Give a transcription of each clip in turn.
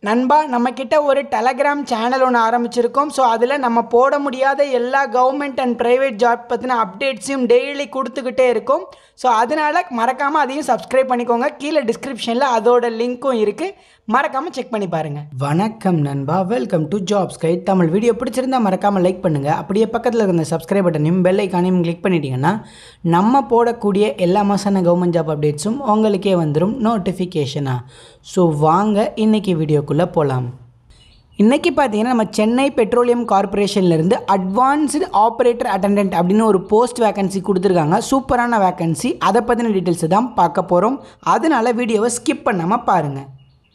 நண்பா நம்மக்கிட்ட ஒரு டெலகிராம் சேனல் ஒன்று ஆரம்பிச்சிருக்கோம் ஸோ அதில் நம்ம போட முடியாத எல்லா கவர்மெண்ட் அண்ட் ப்ரைவேட் ஜாப் பற்றின அப்டேட்ஸையும் டெய்லி கொடுத்துக்கிட்டே இருக்கோம் ஸோ அதனால் மறக்காமல் அதையும் சப்ஸ்கிரைப் பண்ணிக்கோங்க கீழே டிஸ்கிரிப்ஷனில் அதோட லிங்க்கும் இருக்குது மறக்காமல் செக் பண்ணி பாருங்கள் வணக்கம் நண்பா welcome to jobs guide Tamil video பிடிச்சிருந்தா மறக்காமல் லைக் பண்ணுங்கள் அப்படியே பக்கத்தில் இருந்த சப்ஸ்கிரைப் பட்டனையும் பெல் ஐக்கானையும் கிளிக் பண்ணிட்டீங்கன்னா நம்ம போடக்கூடிய எல்லா மாசான கவர்மெண்ட் ஜாப் அப்டேட்ஸும் உங்களுக்கே வந்துடும் நோட்டிஃபிகேஷனாக ஸோ வாங்க இன்றைக்கி வீடியோக்குள்ளே போகலாம் இன்றைக்கி பார்த்தீங்கன்னா நம்ம சென்னை பெட்ரோலியம் கார்ப்பரேஷன்லேருந்து அட்வான்ஸ்டு ஆப்ரேட்டர் அட்டெண்டன்ட் அப்படின்னு ஒரு போஸ்ட் வேகன்சி கொடுத்துருக்காங்க சூப்பரான வேகன்சி அதை பற்றின டீட்டெயில்ஸை தான் பார்க்க போகிறோம் அதனால் வீடியோவை ஸ்கிப் பண்ணாமல் பாருங்கள்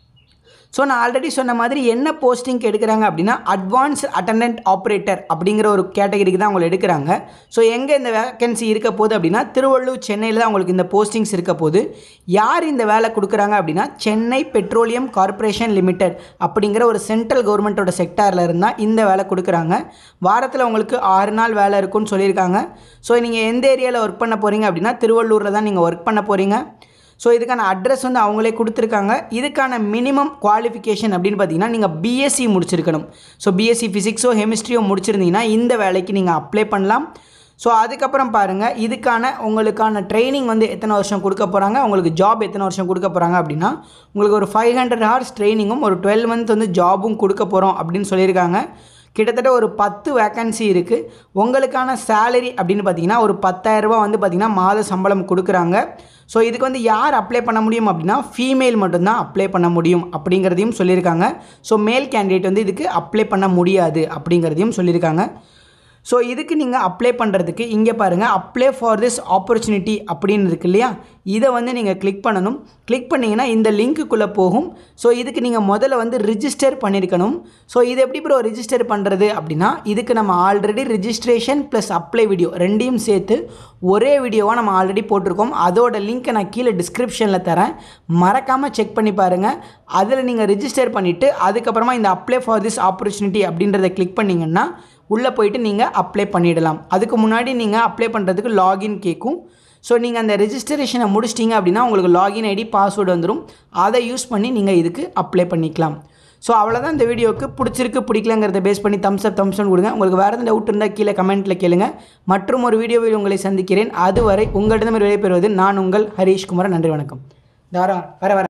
ஸோ நான் ஆல்ரெடி சொன்ன மாதிரி என்ன போஸ்டிங் எடுக்கிறாங்க அப்படின்னா அட்வான்ஸ் அட்டண்டன்ட் ஆப்ரேட்டர் அப்படிங்கிற ஒரு கேட்டகரிக்கு தான் அவங்க எடுக்கிறாங்க ஸோ எங்கே இந்த வேகன்சி இருக்க போகுது அப்படின்னா திருவள்ளூர் சென்னையில் தான் அவங்களுக்கு இந்த போஸ்டிங்ஸ் இருக்க போகுது யார் இந்த வேலை கொடுக்குறாங்க அப்படின்னா சென்னை பெட்ரோலியம் கார்ப்பரேஷன் லிமிடெட் அப்படிங்கிற ஒரு சென்ட்ரல் கவர்மெண்ட்டோட செக்டாரில் இருந்தால் இந்த வேலை கொடுக்குறாங்க வாரத்தில் உங்களுக்கு ஆறு நாள் வேலை இருக்குன்னு சொல்லியிருக்காங்க ஸோ நீங்கள் எந்த ஏரியாவில் ஒர்க் பண்ண போகிறீங்க அப்படின்னா திருவள்ளூரில் தான் நீங்கள் ஒர்க் பண்ண போகிறீங்க ஸோ இதுக்கான அட்ரஸ் வந்து அவங்களே கொடுத்துருக்காங்க இதுக்கான மினிமம் குவாலிஃபிகேஷன் அப்படின்னு பார்த்தீங்கன்னா நீங்கள் பிஎஸ்சி முடிச்சிருக்கணும் ஸோ பிஎஸ்சி ஃபிசிக்ஸோ கெமிஸ்ட்ரியோ முடிச்சிருந்தீங்கன்னா இந்த வேலைக்கு நீங்கள் அப்ளை பண்ணலாம் ஸோ அதுக்கப்புறம் பாருங்கள் இதுக்கான உங்களுக்கான ட்ரைனிங் வந்து எத்தனை வருஷம் கொடுக்க போகிறாங்க உங்களுக்கு ஜாப் எத்தனை வருஷம் கொடுக்க போகிறாங்க அப்படின்னா உங்களுக்கு ஒரு ஃபைவ் ஹண்ட்ரட் ஹவர்ஸ் ட்ரைனிங்கும் ஒரு டுவெல் மந்த் வந்து ஜாபும் கொடுக்க போகிறோம் அப்படின்னு சொல்லியிருக்காங்க கிட்டத்தட்ட ஒரு பத்து வேக்கன்சி இருக்குது உங்களுக்கான சேலரி அப்படின்னு பார்த்தீங்கன்னா ஒரு பத்தாயிரரூபா வந்து பார்த்திங்கன்னா மாத சம்பளம் கொடுக்குறாங்க ஸோ இதுக்கு வந்து யார் அப்ளை பண்ண முடியும் அப்படின்னா ஃபீமேல் மட்டும்தான் அப்ளை பண்ண முடியும் அப்படிங்கிறதையும் சொல்லியிருக்காங்க ஸோ மேல் கேண்டிடேட் வந்து இதுக்கு அப்ளை பண்ண முடியாது அப்படிங்கிறதையும் சொல்லியிருக்காங்க ஸோ இதுக்கு நீங்கள் அப்ளை பண்ணுறதுக்கு இங்கே பாருங்கள் அப்ளை ஃபார் திஸ் ஆப்பர்ச்சுனிட்டி அப்படின்னு இருக்கு இல்லையா இதை வந்து நீங்கள் கிளிக் பண்ணணும் கிளிக் பண்ணிங்கன்னா இந்த லிங்க்குள்ளே போகும் ஸோ இதுக்கு நீங்கள் முதல்ல வந்து ரிஜிஸ்டர் பண்ணியிருக்கணும் ஸோ இது எப்படி ப்ரோ ரிஜிஸ்டர் பண்ணுறது அப்படின்னா இதுக்கு நம்ம already registration plus apply video ரெண்டையும் சேர்த்து ஒரே வீடியோவாக நம்ம ஆல்ரெடி போட்டிருக்கோம் அதோட லிங்க்கை நான் கீழே டிஸ்கிரிப்ஷனில் தரேன் மறக்காமல் செக் பண்ணி பாருங்கள் அதில் நீங்கள் ரிஜிஸ்டர் பண்ணிவிட்டு அதுக்கப்புறமா இந்த அப்ளை ஃபார் திஸ் ஆப்பர்ச்சுனிட்டி அப்படின்றத கிளிக் பண்ணிங்கன்னா உள்ளே போயிட்டு நீங்கள் அப்ளை பண்ணிடலாம் அதுக்கு முன்னாடி நீங்கள் அப்ளை பண்ணுறதுக்கு லாகின் கேட்கும் ஸோ நீங்கள் அந்த ரெஜிஸ்ட்ரேஷனை முடிச்சிட்டிங்க அப்படின்னா உங்களுக்கு லாகின் ஐடி பாஸ்வேர்டு வந்துடும் அதை யூஸ் பண்ணி நீங்கள் இதுக்கு அப்ளை பண்ணிக்கலாம் ஸோ அவ்வளோதான் இந்த வீடியோவுக்கு பிடிச்சிருக்கு பிடிக்கலங்கிறத பேஸ் பண்ணி தம்ஸ் அப் தம்ஸ் கொடுங்க உங்களுக்கு வேறு எதுவும் டவுட் இருந்தால் கீழே கமெண்ட்டில் கேளுங்க மற்றும் ஒரு வீடியோவில் உங்களை சந்திக்கிறேன் அதுவரை உங்களிடமிருந்து விடைபெறுவது நான் உங்கள் ஹரீஷ் குமார் நன்றி வணக்கம் தாரா வர வர